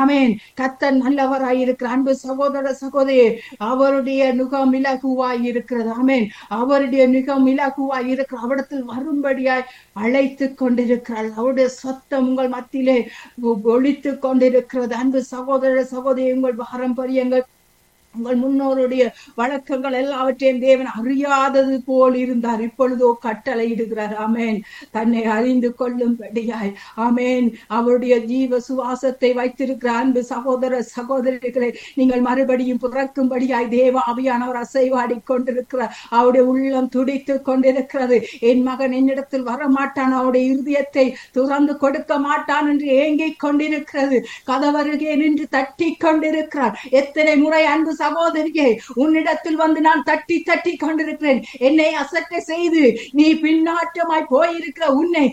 ஆமென் கத்தர் நல்லவராய் இருக்கிற அன்பு சகோதர சகோதரி அவருடைய நுகம் இலகுவாய் இருக்கிறது ஆமென் அவருடைய நுகம் இலகுவாய் இருக்கிற அவடத்தில் வரும்படியாய் அழைத்து கொண்டிருக்கிறார் அவருடைய சத்தம் உங்கள் மத்தியிலே ஒழித்து கொண்டிருக்கிறது அன்பு சகோதர சகோதரி உங்கள் பாரம்பரியங்கள் உங்கள் முன்னோருடைய வழக்கங்கள் எல்லாவற்றையும் தேவன் அறியாதது போல் இருந்தார் இப்பொழுதோ கட்டளை இடுகிறார் ஆமேன் தன்னை அறிந்து கொள்ளும்படியாய் ஆமேன் அவருடைய ஜீவ சுவாசத்தை வைத்திருக்கிற அன்பு சகோதர சகோதரிகளை நீங்கள் மறுபடியும் பிறக்கும்படியாய் தேவ ஆவியானவர் அசைவாடி கொண்டிருக்கிறார் அவருடைய உள்ளம் துடித்து கொண்டிருக்கிறது என் மகன் என்னிடத்தில் வரமாட்டான் அவருடைய இருதயத்தை துறந்து கொடுக்க மாட்டான் என்று ஏங்கிக் கொண்டிருக்கிறது கதவருகே நின்று தட்டி கொண்டிருக்கிறார் எத்தனை முறை அன்பு சகோதரியே உன்னிடத்தில் வந்து நான் தட்டி தட்டி கொண்டிருக்கிறேன் என்னை அசட்டை செய்து நீ பின்னாட்டமாய் போயிருக்கிற உன்னை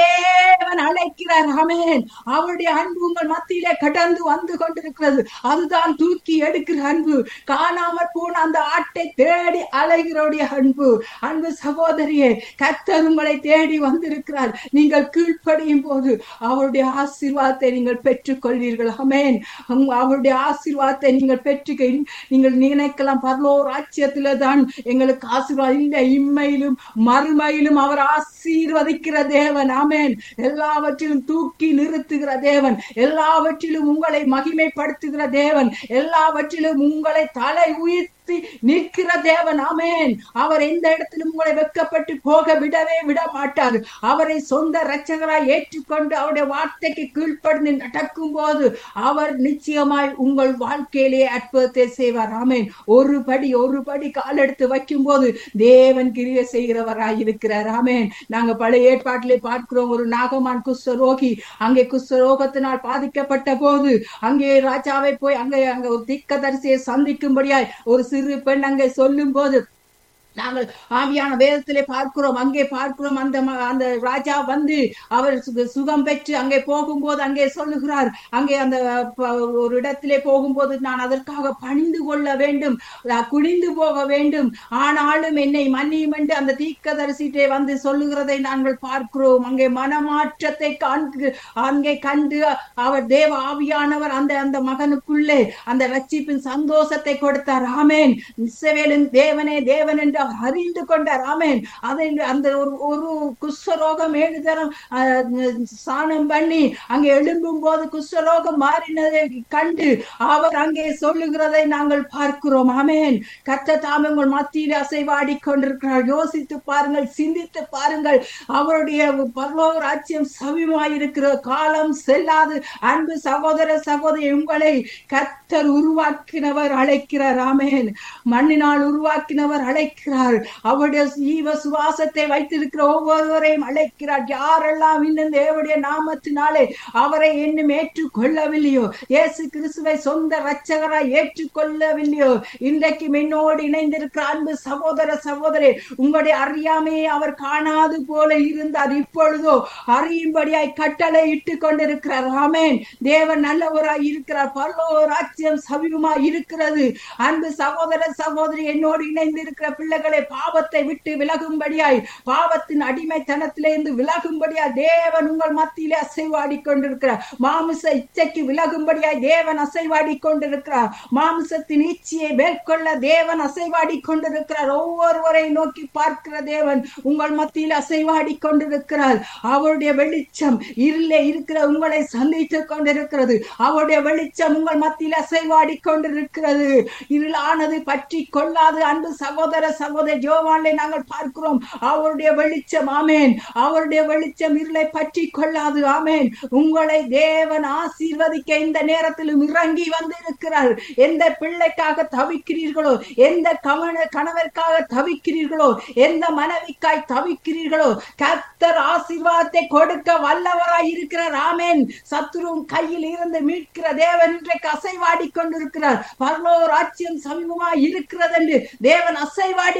தேவன் அழைக்கிறார் அமேன் அவருடைய அன்பு உங்கள் மத்தியிலே கடந்து வந்து கொண்டிருக்கிறது அதுதான் தூக்கி எடுக்கிற அன்பு காணாமற் போன அந்த ஆட்டை தேடி அலைகிறோடைய அன்பு அன்பு சகோதரியே கத்தர் உங்களை தேடி வந்திருக்கிறார் நீங்கள் கீழ்ப்படியும் போது அவருடைய ஆசீர்வாதத்தை நீங்கள் பெற்றுக் கொள்வீர்கள் அமேன் அவருடைய ஆசீர்வாதத்தை நீங்கள் பெற்று நீங்கள் நினைக்கலாம் பரலோ ராஜ்யத்தில தான் எங்களுக்கு ஆசீர்வாதம் இல்லை இம்மையிலும் மறுமையிலும் அவர் ஆசீர்வதிக்கிற தேவன் ஆமேன் எல்லாவற்றிலும் தூக்கி நிறுத்துகிற தேவன் எல்லாவற்றிலும் உங்களை மகிமைப்படுத்துகிற தேவன் எல்லாவற்றிலும் உங்களை தலை உயிர் நிற்கிற தேவன் ஆமேன் அவர் எந்த இடத்திலும் உங்களை வெக்கப்பட்டு போக விடவே விட மாட்டார் அவரை சொந்த இரட்சகராய் ஏற்றுக்கொண்டு அவருடைய வார்த்தைக்கு கீழ்ப்படிந்து நடக்கும் போது அவர் நிச்சயமாய் உங்கள் வாழ்க்கையிலே அற்புதத்தை செய்வார் ஆமேன் ஒரு படி ஒரு படி கால் எடுத்து வைக்கும் போது தேவன் கிரிய செய்கிறவராய் இருக்கிறார் ஆமேன் நாங்க பழைய ஏற்பாட்டிலே பார்க்கிறோம் ஒரு நாகமான் குஷ்டரோகி அங்கே குஷ்டரோகத்தினால் பாதிக்கப்பட்ட போது அங்கே ராஜாவை போய் அங்கே அங்க ஒரு திக்கதரிசியை சந்திக்கும்படியாய் ஒரு சிறு பெண் அங்கே சொல்லும் போது நாங்கள் ஆவியான வேதத்திலே பார்க்கிறோம் அங்கே பார்க்கிறோம் அந்த அந்த ராஜா வந்து அவர் சுகம் பெற்று அங்கே போகும்போது அங்கே சொல்லுகிறார் அங்கே அந்த ஒரு இடத்திலே போகும்போது நான் அதற்காக பணிந்து கொள்ள வேண்டும் குனிந்து போக வேண்டும் ஆனாலும் என்னை மன்னியும் என்று அந்த தீக்கதரிசிட்டே வந்து சொல்லுகிறதை நாங்கள் பார்க்கிறோம் அங்கே மனமாற்றத்தை காண்கு அங்கே கண்டு அவர் தேவ ஆவியானவர் அந்த அந்த மகனுக்குள்ளே அந்த ரட்சிப்பின் சந்தோஷத்தை கொடுத்தார் ஆமேன் இஸ்ரவேலின் தேவனே தேவன் என்று அவர் அறிந்து கொண்டார் ஆமேன் அதை அந்த ஒரு ஒரு குஷ்டரோகம் ஏழு தரம் ஸ்நானம் பண்ணி அங்கே எழும்பும் போது குஷ்டரோகம் மாறினதை கண்டு அவர் அங்கே சொல்லுகிறதை நாங்கள் பார்க்கிறோம் ஆமேன் கத்த தாம் உங்கள் மத்தியில் அசைவாடி கொண்டிருக்கிறார் யோசித்து பாருங்கள் சிந்தித்து பாருங்கள் அவருடைய பரலோக ராஜ்யம் சவிமாயிருக்கிற காலம் செல்லாது அன்பு சகோதர சகோதரி உங்களை கத்தர் உருவாக்கினவர் அழைக்கிறார் ஆமேன் மண்ணினால் உருவாக்கினவர் அழைக்கிறார் அவருடைய ஜீவ சுவாசத்தை வைத்திருக்கிற ஒவ்வொருவரையும் அழைக்கிறார் யாரெல்லாம் இன்னும் தேவடைய நாமத்தினாலே அவரை இன்னும் ஏற்றுக்கொள்ளவில்லையோ இயேசு கிறிஸ்துவை சொந்த ரட்சகராய் ஏற்றுக்கொள்ளவில்லையோ இன்றைக்கு என்னோடு இணைந்திருக்கிற அன்பு சகோதர சகோதரி உங்களுடைய அறியாமையை அவர் காணாது போல இருந்தார் இப்பொழுதோ அறியும்படியாய் கட்டளை இட்டு கொண்டிருக்கிறார் ஆமேன் தேவன் நல்லவராய் இருக்கிறார் பரலோ ராஜ்யம் சமீபமாய் இருக்கிறது அன்பு சகோதர சகோதரி என்னோடு இணைந்து இருக்கிற பிள்ளைகளை பாவத்தை விட்டு விலகும்படியாய் பாவத்தின் அடிமைத்தனத்திலிருந்து விலகும்படியாய் தேவன் உங்கள் மத்தியிலே அசைவாடி கொண்டிருக்கிறார் மாமிச இச்சைக்கு விலகும்படியாய் தேவன் அசைவாடி கொண்டிருக்கிறார் மாமிசத்தின் இச்சையை மேற்கொள்ள தேவன் அசைவாடி கொண்டிருக்கிறார் ஒவ்வொருவரை நோக்கி பார்க்கிற தேவன் உங்கள் மத்தியில் அசைவாடி கொண்டிருக்கிறார் அவருடைய வெளிச்சம் இருளே இருக்கிற உங்களை சந்தித்துக் கொண்டிருக்கிறது அவருடைய வெளிச்சம் உங்கள் மத்தியில் அசைவாடி கொண்டிருக்கிறது இருளானது பற்றி கொள்ளாது அன்பு சகோதர சகோதர ஜோவான்ல நாங்கள் பார்க்கிறோம் அவருடைய வெளிச்சம் ஆமேன் அவருடைய வெளிச்சம் இருளை பற்றி கொள்ளாது ஆமேன் உங்களை தேவன் ஆசீர்வதிக்க இந்த நேரத்திலும் இறங்கி வந்திருக்கிறார் எந்த பிள்ளைக்காக தவிக்கிறீர்களோ எந்த கவன கணவருக்காக தவிக்கிறீர்களோ எந்த மனைவிக்காய் தவிக்கிறீர்களோ கர்த்தர் ஆசீர்வாதத்தை கொடுக்க வல்லவராய் இருக்கிறார் ஆமேன் சத்துருவும் கையில் இருந்து மீட்கிற தேவன் இன்றைக்கு அசைவாடி கொண்டிருக்கிறார் பரலோ ராஜ்யம் சமீபமாய் இருக்கிறது என்று தேவன் அசைவாடி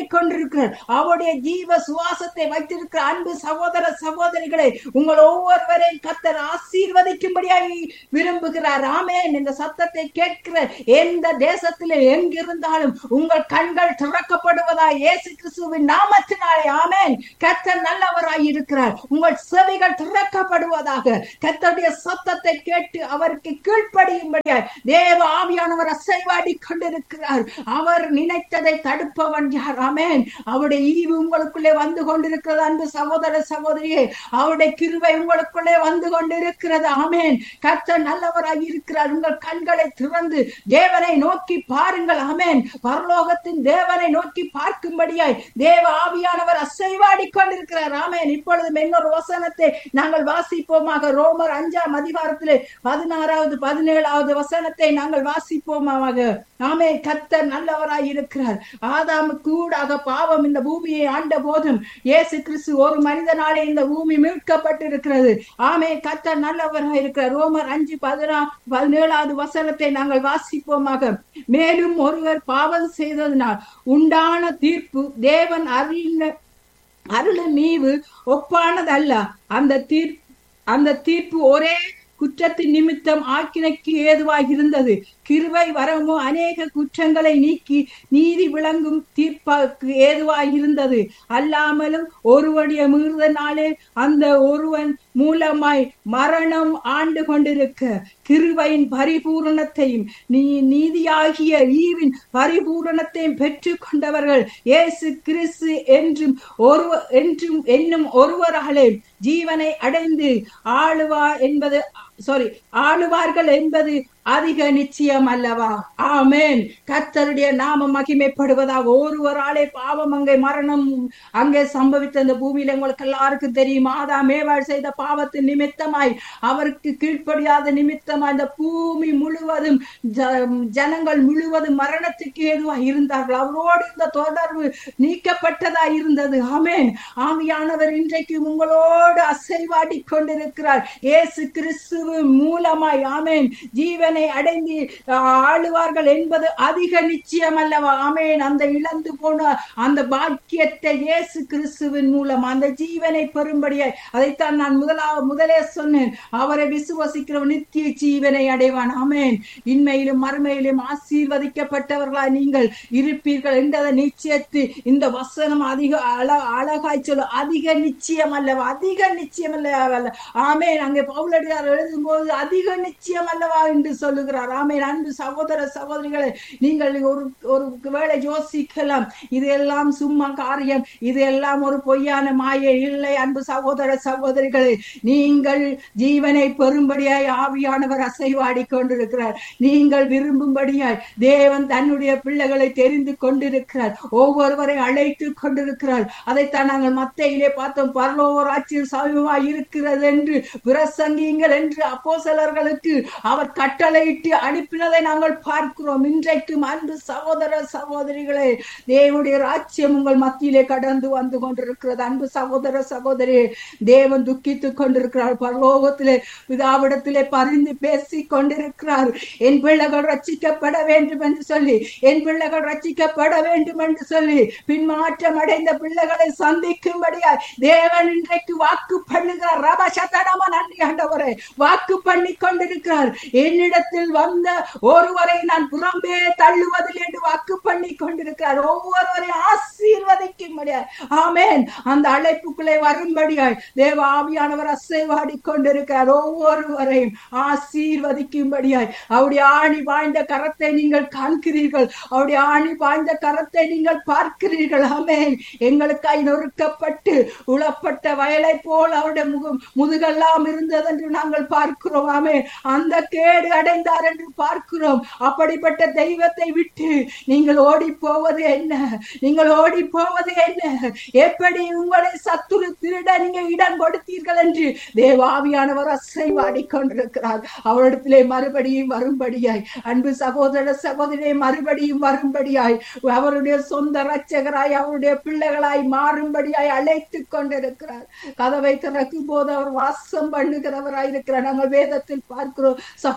கொண்டிருக்கிறார் அவருடைய ஜீவ சுவாசத்தை வைத்திருக்கிற அன்பு சகோதர சகோதரிகளை உங்கள் ஒவ்வொருவரையும் கத்தர் ஆசீர்வதிக்கும்படியாக விரும்புகிறார் ஆமேன் இந்த சத்தத்தை கேட்கிற எந்த தேசத்திலே எங்கிருந்தாலும் உங்கள் கண்கள் திறக்கப்படுவதா இயேசு கிறிஸ்துவின் நாமத்தினாலே ஆமேன் கத்தர் நல்லவராய் இருக்கிறார் உங்கள் செவிகள் திறக்கப்படுவதாக கத்தருடைய சத்தத்தை கேட்டு அவருக்கு கீழ்ப்படியும்படியாய் தேவ ஆவியானவர் அசைவாடி கொண்டிருக்கிறார் அவர் நினைத்ததை தடுப்பவன் யார் ஆமேன் அவருடைய ஈவு உங்களுக்குள்ளே வந்து கொண்டிருக்கிறது அன்பு சகோதர சகோதரியே அவருடைய கிருவை உங்களுக்குள்ளே வந்து கொண்டிருக்கிறது ஆமேன் கர்த்தர் நல்லவராய் இருக்கிறார் உங்கள் கண்களை திறந்து தேவனை நோக்கி பாருங்கள் ஆமேன் பரலோகத்தின் தேவனை நோக்கி பார்க்கும்படியாய் தேவ ஆவியானவர் அசைவாடி கொண்டிருக்கிறார் ஆமேன் இப்பொழுதும் இன்னொரு வசனத்தை நாங்கள் வாசிப்போமாக ரோமர் அஞ்சாம் அதிகாரத்திலே பதினாறாவது பதினேழாவது வசனத்தை நாங்கள் வாசிப்போமாக ஆமே கத்தர் நல்லவராய் இருக்கிறார் ஆதாமுக்கு ஊடாக பாவம் இந்த பூமியை ஆண்ட போதும் இயேசு கிறிஸ்து ஒரு மனிதனாலே இந்த பூமி மீட்கப்பட்டிருக்கிறது ஆமே கத்தர் நல்லவராய் இருக்கிறார் ரோமர் அஞ்சு பதினா பதினேழாவது வசனத்தை நாங்கள் வாசிப்போமாக மேலும் ஒருவர் பாவம் செய்ததினால் உண்டான தீர்ப்பு தேவன் அருளின அருளின் நீவு ஒப்பானதல்ல அந்த தீர்ப்பு அந்த தீர்ப்பு ஒரே குற்றத்தின் நிமித்தம் ஆக்கினைக்கு ஏதுவாக இருந்தது கிருவை வரமோ அநேக குற்றங்களை நீக்கி நீதி விளங்கும் தீர்ப்பாக்கு ஏதுவாக இருந்தது அல்லாமலும் ஒருவனுடைய மீறுதனாலே அந்த ஒருவன் மூலமாய் மரணம் ஆண்டு கொண்டிருக்க கிருபையின் பரிபூரணத்தையும் நீ நீதியாகிய ஈவின் பரிபூரணத்தையும் பெற்று கொண்டவர்கள் இயேசு கிறிஸ்து என்றும் ஒரு என்றும் என்னும் ஒருவராலே ஜீவனை அடைந்து ஆளுவா என்பது சாரி ஆளுவார்கள் என்பது அதிக நிச்சயம் அல்லவா ஆமேன் கர்த்தருடைய நாமம் மகிமைப்படுவதாக ஒருவராலே பாவம் அங்கே மரணம் அங்கே சம்பவித்த அந்த பூமியில உங்களுக்கு எல்லாருக்கும் தெரியும் ஆதா மேவாள் செய்த பாவத்தின் நிமித்தமாய் அவருக்கு கீழ்ப்படியாத நிமித்தமாய் இந்த பூமி முழுவதும் ஜனங்கள் முழுவதும் மரணத்துக்கு ஏதுவா இருந்தார்கள் அவரோடு இந்த தொடர்பு நீக்கப்பட்டதா இருந்தது ஆமேன் ஆமியானவர் இன்றைக்கு உங்களோடு அசைவாடி கொண்டிருக்கிறார் இயேசு கிறிஸ்துவ மூலமாய் ஆமேன் ஜீவன் ஜீவனை அடைந்து ஆளுவார்கள் என்பது அதிக நிச்சயம் அல்லவா ஆமேன் அந்த இழந்து போன அந்த பாக்கியத்தை இயேசு கிறிஸ்துவின் மூலம் அந்த ஜீவனை பெறும்படியாய் அதைத்தான் நான் முதலா முதலே சொன்னேன் அவரை விசுவசிக்கிறவன் நித்திய ஜீவனை அடைவான் ஆமேன் இன்மையிலும் மறுமையிலும் ஆசீர்வதிக்கப்பட்டவர்களாய் நீங்கள் இருப்பீர்கள் என்றதை நிச்சயத்து இந்த வசனம் அதிக அழ அழகாய் சொல்ல அதிக நிச்சயம் அல்லவா அதிக நிச்சயம் அல்லவா ஆமேன் அங்கே பவுலடியார் எழுதும் போது அதிக நிச்சயம் அல்லவா என்று சொல்லுகிறார் ஆமேன் அன்பு சகோதர சகோதரிகளை நீங்கள் ஒரு ஒரு வேளை யோசிக்கலாம் இது எல்லாம் சும்மா காரியம் இது எல்லாம் ஒரு பொய்யான மாயை இல்லை அன்பு சகோதர சகோதரிகளே நீங்கள் ஜீவனை பெறும்படியாய் ஆவியானவர் அசைவாடி கொண்டிருக்கிறார் நீங்கள் விரும்பும்படியாய் தேவன் தன்னுடைய பிள்ளைகளை தெரிந்து கொண்டிருக்கிறார் ஒவ்வொருவரை அழைத்து கொண்டிருக்கிறார் அதைத்தான் நாங்கள் மத்தையிலே பார்த்தோம் பரலோக ஆட்சியில் சமயமாய் இருக்கிறது என்று பிரசங்கிங்கள் என்று அப்போசலர்களுக்கு அவர் கட்டளையிட்டு அனுப்பினதை நாங்கள் பார்க்கிறோம் இன்றைக்கும் அன்பு சகோதர சகோதரிகளே தேவனுடைய ராஜ்யம் உங்கள் மத்தியிலே கடந்து வந்து கொண்டிருக்கிறது அன்பு சகோதர சகோதரி தேவன் துக்கித்துக் கொண்டிருக்கிறார் பரலோகத்திலே பிதாவிடத்திலே பரிந்து பேசி கொண்டிருக்கிறார் என் பிள்ளைகள் ரட்சிக்கப்பட வேண்டும் என்று சொல்லி என் பிள்ளைகள் ரட்சிக்கப்பட வேண்டும் என்று சொல்லி பின்மாற்றம் அடைந்த பிள்ளைகளை சந்திக்கும்படியாய் தேவன் இன்றைக்கு வாக்கு பண்ணுகிறார் ரபசதனமா நன்றி ஆண்டவரே வாக்கு பண்ணி கொண்டிருக்கிறார் என்னிடத்தில் வந்த ஒருவரை நான் புறம்பே தள்ளுவதில் என்று வாக்கு பண்ணி கொண்டிருக்கிறார் ஒவ்வொருவரை ஆசீர்வதிக்கும்படியாய் ஆமேன் அந்த அழைப்புக்குள்ளே வரும்படியாய் தேவ ஆவியானவர் அசைவாடி கொண்டிருக்கிறார் ஒவ்வொருவரையும் ஆசீர்வதிக்கும்படியாய் அவருடைய ஆணி வாய்ந்த கரத்தை நீங்கள் காண்கிறீர்கள் அவருடைய ஆணி வாய்ந்த கரத்தை நீங்கள் பார்க்கிறீர்கள் ஆமேன் எங்களுக்காய் நொறுக்கப்பட்டு உளப்பட்ட வயலை போல் அவருடைய முகம் முதுகெல்லாம் இருந்தது என்று நாங்கள் பார்க்கிறோம் ஆமே அந்த கேடு அடைந்தார் என்று பார்க்கிறோம் அப்படிப்பட்ட தெய்வத்தை விட்டு நீங்கள் ஓடி போவது என்ன நீங்கள் ஓடி போவது என்ன எப்படி உங்களை சத்துரு திருட நீங்க இடம் கொடுத்தீர்கள் என்று தேவாவியானவர் அசைவாடி கொண்டிருக்கிறார் அவரிடத்திலே மறுபடியும் வரும்படியாய் அன்பு சகோதர சகோதரியை மறுபடியும் வரும்படியாய் அவருடைய சொந்த ரட்சகராய் அவருடைய பிள்ளைகளாய் மாறும்படியாய் அழைத்து கொண்டிருக்கிறார் கதவை திறக்கும் போது அவர் வாசம் பண்ணுகிறவராய் இருக்கிறார் நாங்கள் வேதத்தில் பார்க்கிறோம் சகேயை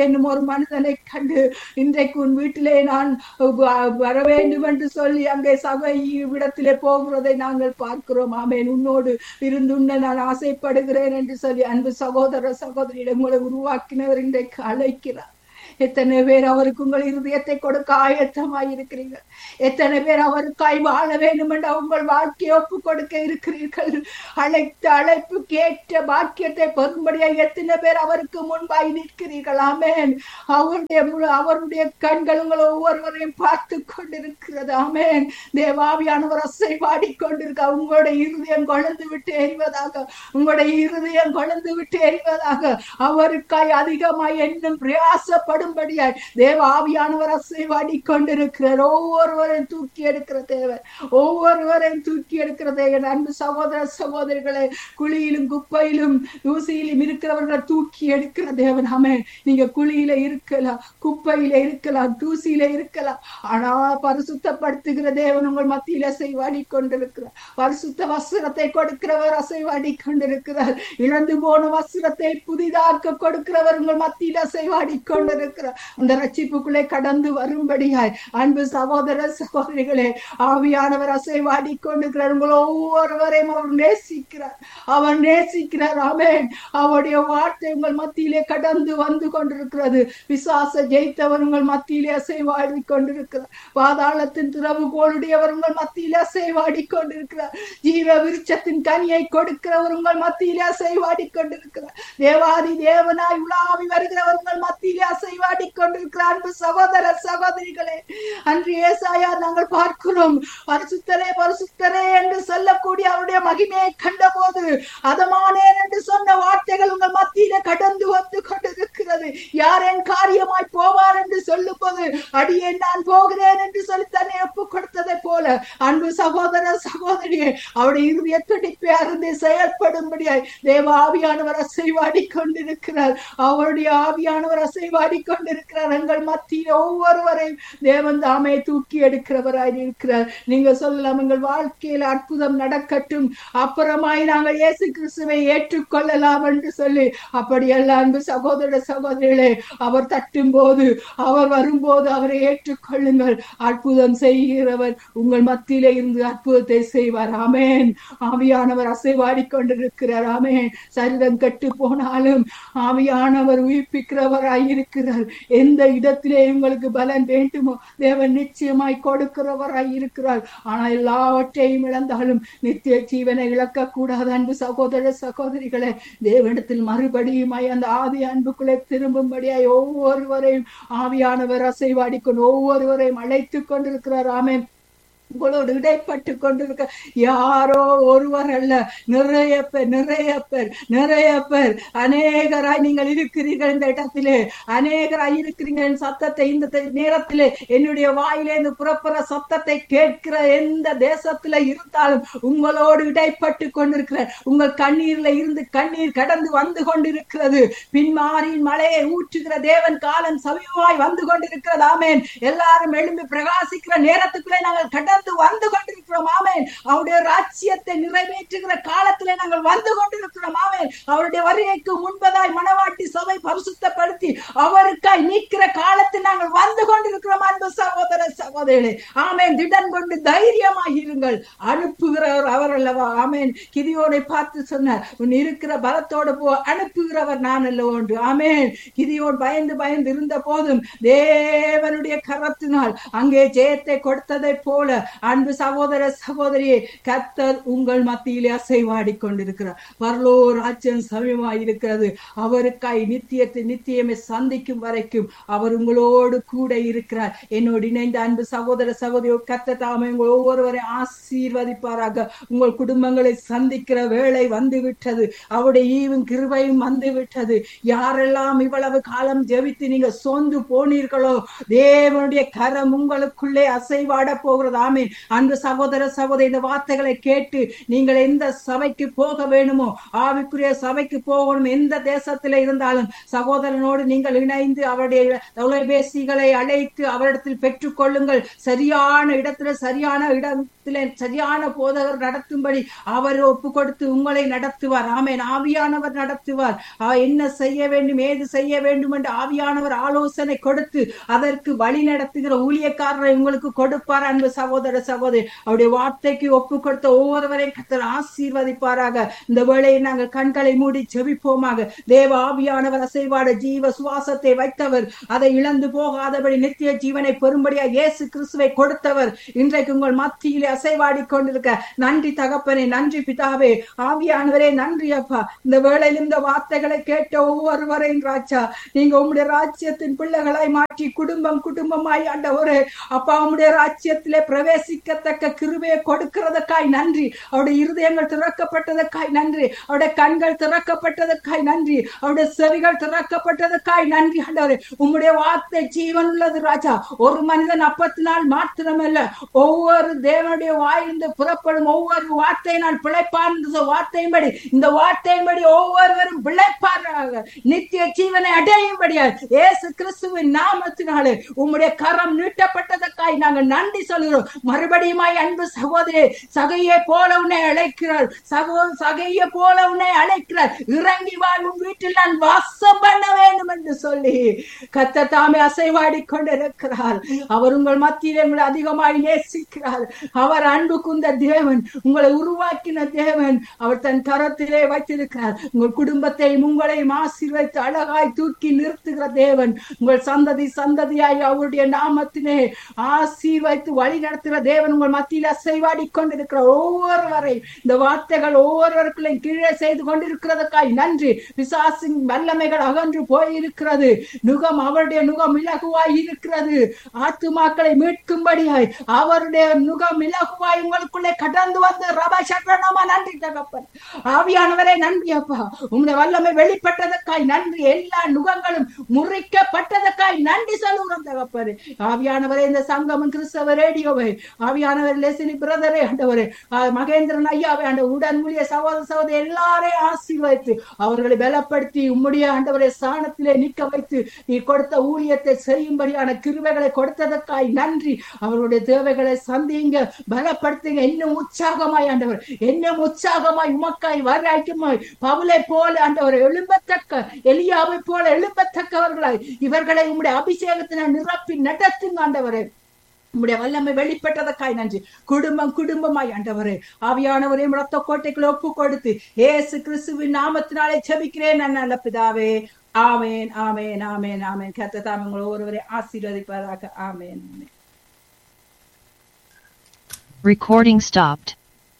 என்னும் ஒரு மனிதனை கண்டு இன்றைக்கு உன் வீட்டிலே நான் வ- வர வேண்டும் என்று சொல்லி அங்கே சபை இடத்திலே போகிறதை நாங்கள் பார்க்கிறோம் ஆமேன் உன்னோடு இருந்துண்ண நான் ஆசைப்படுகிறேன் என்று சொல்லி அன்பு சகோதர சகோதரியிடம் உங்களை உருவாக்கினவர் இன்றைக்கு அழைக்கிறார் எத்தனை பேர் அவருக்கு உங்கள் இருதயத்தை கொடுக்க ஆயத்தமாய் இருக்கிறீர்கள் எத்தனை பேர் அவருக்காய் வாழ வேண்டும் என்று உங்கள் வாழ்க்கையை ஒப்பு கொடுக்க இருக்கிறீர்கள் அழைத்த அழைப்பு கேட்ட பாக்கியத்தை பெறும்படியாக எத்தனை பேர் அவருக்கு முன்பாய் நிற்கிறீர்கள் ஆமேன் அவருடைய முழு- அவருடைய கண்கள் உங்கள் ஒவ்வொருவரையும் பார்த்து கொண்டிருக்கிறது ஆமேன் தேவாவியானவர் அசை பாடிக்கொண்டிருக்க உங்களுடைய இருதயம் கொழுந்து விட்டு எறிவதாக உங்களுடைய இருதயம் கொழுந்து விட்டு எறிவதாக அவருக்காய் அதிகமாய் என்னும் பிரயாசப்படும்படியாய் தேவ ஆவியானவர் அசைவாடி கொண்டிருக்கிறார் ஒவ்வொருவரையும் தூக்கி எடுக்கிற தேவன் ஒவ்வொருவரையும் தூக்கி எடுக்கிற தேவன் அன்பு சகோதர சகோதரிகளை குழியிலும் குப்பையிலும் தூசியிலும் இருக்கிறவர்களை தூக்கி எடுக்கிற தேவன் ஆமென் நீங்க குழியில இருக்கலாம் குப்பையில இருக்கலாம் தூசியில இருக்கலாம் ஆனா பரிசுத்தப்படுத்துகிற தேவன் உங்கள் மத்தியில அசைவாடி கொண்டிருக்கிறார் பரிசுத்த வஸ்திரத்தை கொடுக்கிறவர் அசைவாடி கொண்டிருக்கிறார் இழந்து போன வஸ்திரத்தை புதிதாக்க கொடுக்கிறவர் உங்கள் மத்தியில அசைவாடி கொண்டிருக்கிறார் அந்த ரட்சிப்புக்குள்ளே கடந்து வரும்படியாய் அன்பு சகோதர சகோதரிகளே ஆவியானவர் அசைவாடி கொண்டிருக்கிறார் உங்கள் ஒவ்வொருவரையும் அவர் நேசிக்கிறார் அவர் நேசிக்கிறார் ஆமென் அவருடைய வார்த்தை உங்கள் மத்தியிலே கடந்து வந்து கொண்டிருக்கிறது விசுவாச ஜெயித்தவர் உங்கள் மத்தியிலே அசைவாடி கொண்டிருக்கிறார் பாதாளத்தின் திறவுகோளுடையவர் உங்கள் மத்தியிலே அசைவாடி கொண்டிருக்கிறார் ஜீவ விருட்சத்தின் கனியை கொடுக்கிறவர் உங்கள் மத்தியிலே அசைவாடி கொண்டிருக்கிறார் தேவாதி தேவனாய் உலாவி வருகிறவர் உங்கள் மத்தியிலே அசைவாடி கொண்டிருக்கிறார் அன்பு சகோதர சகோதரிகளே அன்று ஏசாயா நாங்கள் பார்க்கிறோம் பரிசுத்தரே பரிசுத்தரே என்று சொல்லக்கூடிய அவருடைய மகிமையை கண்டபோது அதமானேன் என்று சொன்ன வார்த்தைகள் உங்கள் மத்தியில கடந்து வந்து கொண்டிருக்கிறது யார் என் காரியமாய் போவார் என்று சொல்லும் போது அடியேன் நான் போகிறேன் என்று சொல்லி தன்னை ஒப்பு கொடுத்ததை போல அன்பு சகோதர சகோதரியே அவருடைய இருதய துடிப்பை அருந்து செயல்படும்படியாய் தேவ ஆவியானவர் அசைவாடி கொண்டிருக்கிறார் அவருடைய ஆவியானவர் அசைவாடி கொண்டிருக்கிறார் எங்கள் மத்தியில் ஒவ்வொருவரையும் தேவன் தாமே தூக்கி எடுக்கிறவராய் இருக்கிறார் நீங்க சொல்லலாம் எங்கள் வாழ்க்கையில் அற்புதம் நடக்கட்டும் அப்புறமாய் நாங்கள் இயேசு கிறிஸ்துவை ஏற்றுக்கொள்ளலாம் என்று சொல்லி அப்படியல்ல அன்பு சகோதர சகோதரிகளே அவர் தட்டும் போது அவர் வரும்போது அவரை ஏற்றுக்கொள்ளுங்கள் அற்புதம் செய்கிறவர் உங்கள் மத்தியிலே இருந்து அற்புதத்தை செய்வார் ஆமென் ஆவியானவர் அசைவாடி கொண்டிருக்கிறார் ஆமென் சரிதம் கெட்டு போனாலும் ஆவியானவர் உயிர்ப்பிக்கிறவராய் இருக்கிறார் எந்த இடத்திலே உங்களுக்கு பலன் வேண்டுமோ தேவன் நிச்சயமாய் கொடுக்கிறவராய் இருக்கிறார் ஆனால் எல்லாவற்றையும் இழந்தாலும் நித்திய ஜீவனை இழக்க கூடாது அன்பு சகோதர சகோதரிகளே தேவனிடத்தில் மறுபடியுமாய் அந்த ஆதி அன்புக்குள்ளே திரும்பும்படியாய் ஒவ்வொருவரையும் ஆவியானவர் அசைவாடி கொண்டு ஒவ்வொருவரையும் அழைத்துக் கொண்டிருக்கிறார் ஆமென் உங்களோடு இடைப்பட்டு கொண்டிருக்க யாரோ ஒருவர் அல்ல நிறைய பேர் நிறைய பேர் நிறைய பேர் அநேகராய் நீங்கள் இருக்கிறீர்கள் இந்த இடத்திலே அநேகராய் இருக்கிறீங்க என் சத்தத்தை இந்த த- நேரத்திலே என்னுடைய வாயிலே இந்த புறப்புற சத்தத்தை கேட்கிற எந்த தேசத்துல இருந்தாலும் உங்களோடு இடைப்பட்டு கொண்டிருக்கிற உங்கள் கண்ணீர்ல இருந்து கண்ணீர் கடந்து வந்து கொண்டிருக்கிறது பின்மாரியின் மழையை ஊற்றுகிற தேவன் காலம் சமீபமாய் வந்து கொண்டிருக்கிறது ஆமேன் எல்லாரும் எழும்பி பிரகாசிக்கிற நேரத்துக்குள்ளே நாங்கள் கடந்து வந்து கொண்டிருக்கிறோம் ஆமேன் அவருடைய ராஜ்யத்தை நிறைவேற்றுகிற காலத்திலே நாங்கள் வந்து கொண்டிருக்கிறோம் ஆமேன் அவருடைய வருகைக்கு முன்பதாய் மனவாட்டி சபை பரிசுத்தப்படுத்தி அவருக்காய் நீக்கிற காலத்தில் நாங்கள் வந்து கொண்டிருக்கிறோம் அன்பு சகோதர சகோதரிகளே ஆமேன் திடன் கொண்டு தைரியமாக இருங்கள் அனுப்புகிறவர் அவர் அல்லவா ஆமேன் கிதியோனை பார்த்து சொன்னார் உன் இருக்கிற பலத்தோடு போ அனுப்புகிறவர் நான் அல்லவோ என்று ஆமேன் கிதியோன் பயந்து பயந்து இருந்த போதும் தேவனுடைய கரத்தினால் அங்கே ஜெயத்தை கொடுத்ததை போல அன்பு சகோதர சகோதரியே கத்தர் உங்கள் மத்தியிலே அசைவாடி கொண்டிருக்கிறார் பரலோ ராஜ்யம் சமயமாய் இருக்கிறது அவருக்காய் நித்தியத்தை நித்தியமே சந்திக்கும் வரைக்கும் அவர் உங்களோடு கூட இருக்கிறார் என்னோடு இணைந்த அன்பு சகோதர சகோதரி கத்த தாமே உங்கள் ஒவ்வொருவரை ஆசீர்வதிப்பாராக உங்கள் குடும்பங்களை சந்திக்கிற வேளை வந்து விட்டது அவருடைய ஈவும் கிருபையும் வந்து விட்டது யாரெல்லாம் இவ்வளவு காலம் ஜெபித்து நீங்க சோர்ந்து போனீர்களோ தேவனுடைய கரம் உங்களுக்குள்ளே அசைவாட போகிறது ஆமென் ஆமே அன்பு சகோதர சகோதரி இந்த வார்த்தைகளை கேட்டு நீங்கள் எந்த சபைக்கு போக வேணுமோ ஆவிக்குரிய சபைக்கு போகணும் எந்த தேசத்துல இருந்தாலும் சகோதரனோடு நீங்கள் இணைந்து அவருடைய தொலைபேசிகளை அழைத்து அவரிடத்தில் பெற்றுக் கொள்ளுங்கள் சரியான இடத்துல சரியான இடத்திலே சரியான போதகர் நடத்தும்படி அவர் ஒப்பு கொடுத்து உங்களை நடத்துவார் ஆமேன் ஆவியானவர் நடத்துவார் ஆ, என்ன செய்ய வேண்டும் ஏது செய்ய வேண்டும் என்று ஆவியானவர் ஆலோசனை கொடுத்து அதற்கு வழி நடத்துகிற ஊழியக்காரரை உங்களுக்கு கொடுப்பார் அன்பு சகோதர சகோதரி அவருடைய வார்த்தைக்கு ஒப்பு கொடுத்த ஒவ்வொருவரையும் கத்தர் ஆசீர்வதிப்பாராக இந்த வேளையை நாங்கள் கண்களை மூடி ஜெபிப்போமாக தேவ ஆவியானவர் அசைவாட ஜீவ சுவாசத்தை வைத்தவர் அதை இழந்து போகாதபடி நித்திய ஜீவனை பெறும்படியா இயேசு கிறிஸ்துவை கொடுத்தவர் இன்றைக்கு உங்கள் மத்தியிலே அசைவாடி கொண்டிருக்க நன்றி தகப்பனே நன்றி பிதாவே ஆவியானவரே நன்றி அப்பா இந்த வேளையில் இந்த வார்த்தைகளை கேட்ட ஒவ்வொருவரையும் ராஜா நீங்க உம்முடைய ராஜ்யத்தின் பிள்ளைகளாய் மாற்றி குடும்பம் குடும்பமாய் ஆண்டவரே அப்பா உம்முடைய ராஜ்யத்திலே பிரவேசிக்கத்தக்க கிருபையை கொடுக்கிறதுக்காய் நன்றி அவருடைய இருதயங்கள் திறக்கப்பட்டதற்காய் நன்றி அவருடைய கண்கள் திறக்கப்பட்டதற்காய் நன்றி அவருடைய செவிகள் திறக்கப்பட்டதற்காய் நன்றி ஆண்டவரே உம்முடைய வார்த்தை ஜீவன் உள்ளது ராஜா ஒரு மனிதன் அப்பத்தினால் மாத்திரமல்ல ஒவ்வொரு தேவனுடைய வாயிலிருந்து புறப்படும் ஒவ்வொரு வார்த்தையினால் பிழைப்பான் என்ற வார்த்தையின்படி இந்த வார்த்தையின்படி ஒவ்வொருவரும் பிழைப்பார்கள் நித்திய ஜீவனை அடையும்படியால் இயேசு கிறிஸ்துவின் நாமத்தினாலே உம்முடைய கரம் நீட்டப்பட்டதற்காய் நாங்கள் நன்றி சொல்கிறோம் மறுபடியுமாய் அன்பு சகோதரி சகையை போல உன்னை அழைக்கிறார் சகோ சகையை போல உன்னை அழைக்கிறார் இறங்கி வாழ் உன் வீட்டில் நான் வாசம் பண்ண வேண்டும் என்று சொல்லி கத்த தாமே அசைவாடி கொண்டிருக்கிறார் அவர் உங்கள் மத்தியிலே உங்களை அதிகமாய் நேசிக்கிறார் அவர் அன்பு குந்த தேவன் உங்களை உருவாக்கின தேவன் அவர் தன் கரத்திலே வைத்திருக்கிறார் உங்கள் குடும்பத்தையும் உங்களையும் ஆசீர்வைத்து அழகாய் தூக்கி நிறுத்துகிற தேவன் உங்கள் சந்ததி சந்ததியாய் அவருடைய நாமத்திலே ஆசீர்வைத்து வழி நடத்துகிற தேவன் உங்கள் மத்தியில் அசைவாடி கொண்டிருக்கிற ஒவ்வொருவரை இந்த வார்த்தைகள் ஒவ்வொருவருக்குள்ளையும் கீழே செய்து கொண்டிருக்கிறதுக்காய் நன்றி பிசாசின் வல்லமைகள் அகன்று போயிருக்கிறது நுகம் அவருடைய நுகம் இலகுவாய் இருக்கிறது ஆத்துமாக்களை மீட்கும்படியாய் அவருடைய நுகம் இலகுவாய் உங்களுக்குள்ளே கடந்து வந்த ரப சரணமா நன்றி தகப்பன் ஆவியானவரே நன்றி அப்பா உங்களுடைய வல்லமை வெளிப்பட்டதற்காய் நன்றி எல்லா நுகங்களும் முறிக்கப்பட்டதற்காய் நன்றி சொல்லுகிறோம் தகப்பன் ஆவியானவரே இந்த சங்கமம் கிறிஸ்தவ ரேடியோவை ஆவியானவர் லெசினி பிரதரே ஆண்டவரே ஆ, மகேந்திரன் ஐயாவை ஆண்ட உடன் மூலிய சகோதர சகோதரி எல்லாரையும் ஆசீர்வதித்து அவர்களை பலப்படுத்தி உம்முடைய ஆண்டவரை ஸ்தானத்திலே நிற்க வைத்து நீ கொடுத்த ஊழியத்தை செய்யும்படியான கிருவைகளை கொடுத்ததற்காய் நன்றி அவர்களுடைய தேவைகளை சந்திங்க பலப்படுத்துங்க இன்னும் உற்சாகமாய் ஆண்டவர் இன்னும் உற்சாகமாய் உமக்காய் வராய்க்குமாய் பவுலை போல ஆண்டவர் எழும்பத்தக்க எலியாவை போல எழும்பத்தக்கவர்களாய் இவர்களை உம்முடைய அபிஷேகத்தினால் நிரப்பி நடத்துங்க ஆண்டவரே உம்முடைய வல்லமை வெளிப்பட்டதற்காய் நன்றி குடும்பம் குடும்பமாய் ஆண்டவரே ஆவியானவரே ரத்த கோட்டைக்குள்ள ஒப்பு கொடுத்து ஏசு கிறிஸ்துவின் நாமத்தினாலே ஜெபிக்கிறேன் நான் நல்ல பிதாவே ஆமேன் ஆமேன் ஆமேன் ஆமேன் கத்த தாம் உங்களை ஒருவரை ஆசீர்வதிப்பதாக ஆமேன் ஆமேன் Recording stopped.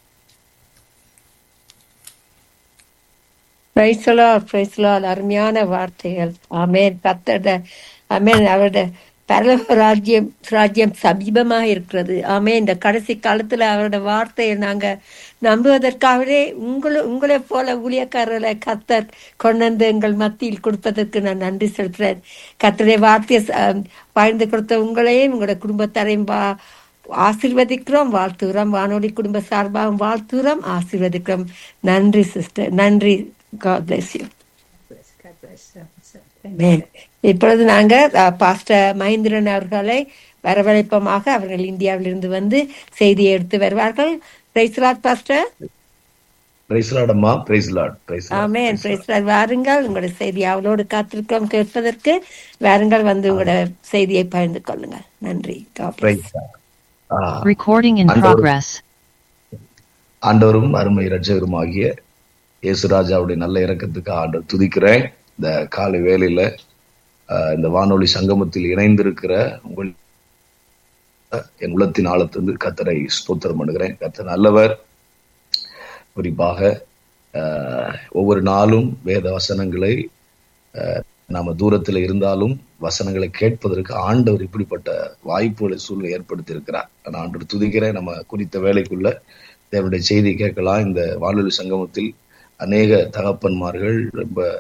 பிரைஸ்லா பிரைஸ்லா அருமையான வார்த்தைகள் ஆமேன் கத்தட ஆமேன் அவருடைய பரலோக ராஜ்யம் ராஜ்யம் சமீபமா இருக்கிறது ஆமே இந்த கடைசி காலத்துல அவரோட வார்த்தையை நாங்க நம்புவதற்காகவே உங்களை உங்களை போல ஊழியக்காரர்களை கத்தர் கொண்டு வந்து எங்கள் மத்தியில் கொடுத்ததற்கு நான் நன்றி செலுத்துறேன் கத்தருடைய வார்த்தையை ச- பகிர்ந்து கொடுத்த உங்களையும் உங்களோட குடும்பத்தாரையும் வா ஆசீர்வதிக்கிறோம் வாழ்த்துகிறோம் வானொலி குடும்ப சார்பாகவும் வாழ்த்துகிறோம் ஆசீர்வதிக்கிறோம் நன்றி சிஸ்டர் நன்றி God bless you God bless you. Amen. இப்பொழுது நாங்க அஹ், பாஸ்டர் மகேந்திரன் அவர்களை வரவழைப்போமாக அவர்கள் இந்தியாவிலிருந்து வந்து செய்தியை எடுத்து வருவார்கள் பிரைஸ்லாட் பாஸ்டர் பிரைஸ் லார்ட் அம்மா praise Lord praise amen praise Lord வாருங்கள் உங்களுடைய செய்தி அவளோடு காத்திருக்கிறோம் கேட்பதற்கு வாருங்கள் வந்து உங்களோட செய்தியை பகிர்ந்து கொள்ளுங்கள் நன்றி God bless. Praise Recording in Andor- progress. ஆண்டவரும் அருமை இரட்சகருமாகிய இயேசுராஜாவுடைய நல்ல இறக்கத்துக்கு ஆண்டவர் துதிக்கிறேன் இந்த காலை வேளையில ஆஹ், இந்த வானொலி சங்கமத்தில் இணைந்திருக்கிற உங்கள் என் உள்ளத்தின் ஆழத்திலிருந்து கத்தரை ஸ்தோத்திரம் பண்ணுகிறேன் கத்தர் நல்லவர் குறிப்பாக ஆஹ், ஒவ்வொரு நாளும் வேத வசனங்களை ஆஹ், நாம தூரத்தில் இருந்தாலும் வசனங்களை கேட்பதற்கு ஆண்டவர் இப்படிப்பட்ட வாய்ப்புகளை சூழ்நிலை ஏற்படுத்தி இருக்கிறார் நான் ஆண்டவர் துதிக்கிறேன் நம்ம குறித்த வேலைக்குள்ள தேவனுடைய செய்தி கேட்கலாம் இந்த வானொலி சங்கமத்தில் அநேக தகப்பன்மார்கள் ரொம்ப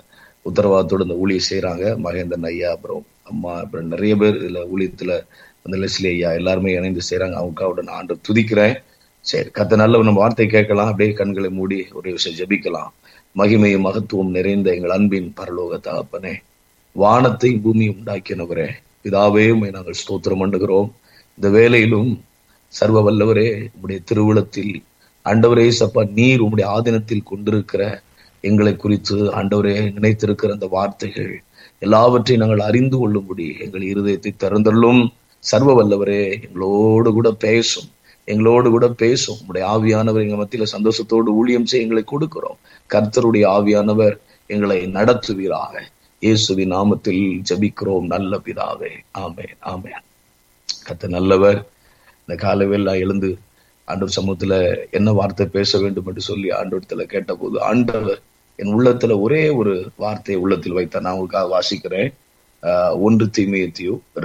உத்தரவாதத்தோடு இந்த ஊழியம் செய்யறாங்க மகேந்திரன் ஐயா அப்புறம் அம்மா அப்புறம் நிறைய பேர் இதுல ஊழியத்துல அந்த லெஸ்லி ஐயா எல்லாருமே இணைந்து செய்யறாங்க அவங்களுக்காக நான் ஆண்டு துதிக்கிறேன் சரி கத்த நல்ல நம்ம வார்த்தை கேட்கலாம் அப்படியே கண்களை மூடி ஒரு விஷயம் ஜெபிக்கலாம் மகிமையும் மகத்துவம் நிறைந்த எங்கள் அன்பின் பரலோக தகப்பனே வானத்தை பூமி உண்டாக்கினவரே பிதாவே உம்மை நாங்கள் ஸ்தோத்திரம் பண்ணுகிறோம் இந்த வேலையிலும் சர்வ வல்லவரே உம்முடைய திருவுளத்தில் ஆண்டவரே சப்பா நீர் உம்முடைய ஆதீனத்தில் கொண்டிருக்கிற எங்களை குறித்து ஆண்டவரே நினைத்திருக்கிற அந்த வார்த்தைகள் எல்லாவற்றையும் நாங்கள் அறிந்து கொள்ளும்படி எங்கள் இருதயத்தை திறந்தள்ளும் சர்வ வல்லவரே எங்களோடு கூட பேசும் எங்களோடு கூட பேசும் உடைய ஆவியானவர் எங்க மத்தியில சந்தோஷத்தோடு ஊழியம் செய்ய எங்களை கொடுக்கிறோம் கர்த்தருடைய ஆவியானவர் எங்களை நடத்துவீராக இயேசுவின் நாமத்தில் ஜபிக்கிறோம் நல்ல பிதாவே ஆமே ஆமே கத்த நல்லவர் இந்த காலவேல் நான் எழுந்து ஆண்டவர் சமூகத்துல என்ன வார்த்தை பேச வேண்டும் என்று சொல்லி ஆண்டவரத்துல கேட்டபோது ஆண்டவர் என் உள்ளத்துல ஒரே ஒரு வார்த்தையை உள்ளத்தில் வைத்த நான் உங்களுக்காக வாசிக்கிறேன் ஆஹ் ஒன்று தீமையத்தையோ